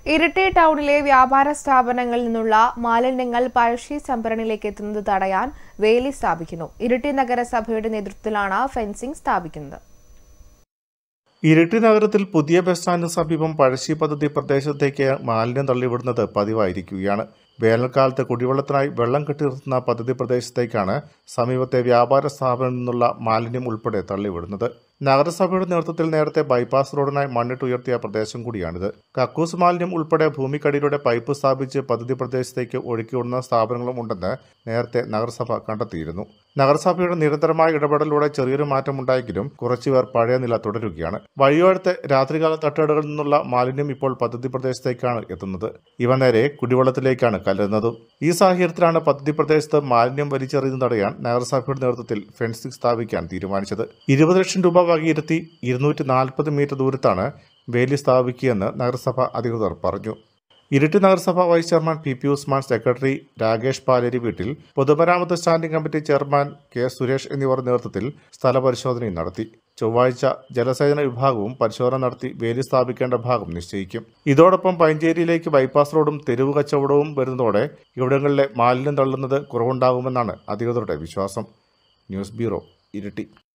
ഇരിട്ടി ടൗണിലെ വ്യാപാര സ്ഥാപനങ്ങളിൽ നിന്നുള്ള മാലിന്യങ്ങൾ പഴശ്ശി സംഭരണിയിലേക്ക് എത്തുന്നത് തടയാൻ വേലി സ്ഥാപിക്കുന്നു ഇരിട്ടി നഗരസഭയുടെ നേതൃത്വത്തിലാണ് ഫെൻസിംഗ് സ്ഥാപിക്കുന്നത് ഇരിട്ടി നഗരത്തിൽ പുതിയ ബസ് സ്റ്റാൻഡിന് സമീപം പഴശ്ശി പദ്ധതി പ്രദേശത്തേക്ക് മാലിന്യം തള്ളിവിടുന്നത് പതിവായിരിക്കുകയാണ് വേനൽക്കാലത്ത് കുടിവെള്ളത്തിനായി വെള്ളം കെട്ടിനിർത്തുന്ന പദ്ധതി പ്രദേശത്തേക്കാണ് സമീപത്തെ വ്യാപാര സ്ഥാപനത്തിൽ നിന്നുള്ള മാലിന്യം ഉൾപ്പെടെ തള്ളിവിടുന്നത് നഗരസഭയുടെ നേതൃത്വത്തിൽ നേരത്തെ ബൈപ്പാസ് റോഡിനായി മണ്ണിട്ട് ഉയർത്തിയ പ്രദേശം കൂടിയാണിത് കക്കൂസ് മാലിന്യം ഉൾപ്പെടെ ഭൂമിക്കടിയിലൂടെ പൈപ്പ് സ്ഥാപിച്ച് പദ്ധതി പ്രദേശത്തേക്ക് ഒഴുക്കിവിടുന്ന സ്ഥാപനങ്ങളും ഉണ്ടെന്ന് നേരത്തെ നഗരസഭ കണ്ടെത്തിയിരുന്നു നഗരസഭയുടെ നിരന്തരമായ ഇടപെടലിലൂടെ ചെറിയൊരു മാറ്റമുണ്ടായെങ്കിലും കുറച്ചുപേർ പഴയ നില തുടരുകയാണ് വഴിയോരത്തെ രാത്രികാല തട്ടുകടകളിൽ നിന്നുള്ള മാലിന്യം ഇപ്പോൾ പദ്ധതി പ്രദേശത്തേക്കാണ് എത്തുന്നത് ഇവ നേരെ കുടിവെള്ളത്തിലേക്കാണ് കലരുന്നതും ഈ സാഹചര്യത്തിലാണ് പദ്ധതി പ്രദേശത്ത് മാലിന്യം വലിച്ചെറിയുന്നത് തടയാൻ നഗരസഭയുടെ നേതൃത്വത്തിൽ ഫെൻസിംഗ് സ്ഥാപിക്കാൻ തീരുമാനിച്ചത് ഇരുപത് ലക്ഷം രൂപ വകയിരുത്തി ഇരുന്നൂറ്റി നാൽപ്പത് മീറ്റർ ദൂരത്താണ് വേലി സ്ഥാപിക്കുകയെന്ന് നഗരസഭ അധികൃതർ പറഞ്ഞു ഇരിട്ടി നഗരസഭ vice chairman P P Usman secretary Rakesh Paleri വീട്ടിൽ പൊതുമരാമത്ത് standing committee chairman K Suresh എന്നിവർ നേതൃത്വത്തിൽ സ്ഥലപരിശോധനയും നടത്തി ചൊവ്വാഴ്ച ജലസേചന വിഭാഗവും പരിശോധന നടത്തി വേലി സ്ഥാപിക്കേണ്ട ഭാഗം നിശ്ചയിക്കും ഇതോടൊപ്പം പൈഞ്ചേരിയിലേക്ക് ബൈപ്പാസ് റോഡും തെരുവ് കച്ചവടവും വരുന്നതോടെ ഇവിടങ്ങളിലെ മാലിന്യം തള്ളുന്നത് കുറവുണ്ടാകുമെന്നാണ് അധികൃതരുടെ വിശ്വാസം ന്യൂസ് ബ്യൂറോ ഇരിട്ടി